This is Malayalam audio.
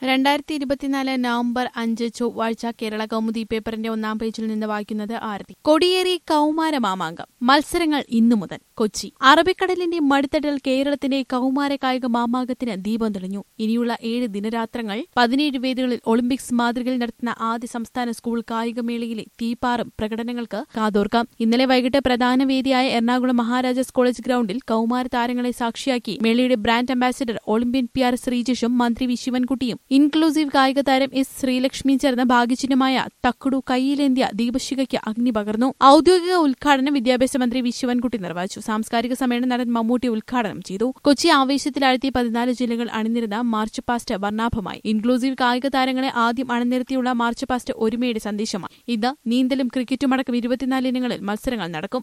രണ്ടായിരത്തി ഇരുപത്തിനാല് നവംബർ അഞ്ച് ചൊവ്വാഴ്ച കേരള കൗമുദി പേപ്പറിന്റെ ഒന്നാം പേജിൽ നിന്ന് വായിക്കുന്നത് ആരതി കൊടിയേറി കൌമാര മാമാങ്കം മത്സരങ്ങൾ ഇന്നു മുതൽ കൊച്ചി അറബിക്കടലിന്റെ മടിത്തട്ടിൽ കേരളത്തിന്റെ കൌമാര കായിക മാമാങ്കത്തിന് ദീപം തെളിഞ്ഞു ഇനിയുള്ള ഏഴ് ദിനരാത്രങ്ങൾ പതിനേഴ് വേദികളിൽ ഒളിമ്പിക്സ് മാതൃകയിൽ നടത്തുന്ന ആദ്യ സംസ്ഥാന സ്കൂൾ കായികമേളയിലെ തീപ്പാറും പ്രകടനങ്ങൾക്ക് കാതോർക്കാം ഇന്നലെ വൈകിട്ട് പ്രധാന വേദിയായ എറണാകുളം മഹാരാജാസ് കോളേജ് ഗ്രൌണ്ടിൽ കൌമാര താരങ്ങളെ സാക്ഷിയാക്കി മേളയുടെ brand ambassador Olympian P R ശ്രീജേഷും മന്ത്രി വി ശിവൻകുട്ടിയും ഇൻക്ലൂസീവ് കായിക താരം എസ് ശ്രീലക്ഷ്മി ചേർന്ന ഭാഗ്യചിഹ്നമായ തക്കുടു കൈയിലേന്ത്യ ദീപശിഖയ്ക്ക് അഗ്നി പകർന്നു ഔദ്യോഗിക ഉദ്ഘാടനം വിദ്യാഭ്യാസ മന്ത്രി വി ശിവൻകുട്ടി നിർവഹിച്ചു സാംസ്കാരിക സമ്മേളനം നടൻ മമ്മൂട്ടി ഉദ്ഘാടനം ചെയ്തു കൊച്ചി ആവേശത്തിലാഴ്ത്തിയ പതിനാല് ജില്ലകൾ അണിനിരുന്ന മാർച്ച് പാസ്റ്റ് വർണ്ണാഭമായി ഇൻക്ലൂസീവ് കായിക താരങ്ങളെ ആദ്യം അണിനിരത്തിയുള്ള മാർച്ച് പാസ്റ്റ് ഒരുമയുടെ സന്ദേശമായി ഇത് നീന്തലും ക്രിക്കറ്റുമടക്കം ഇരുപത്തിനാല് ഇനങ്ങളിൽ മത്സരങ്ങൾ നടക്കും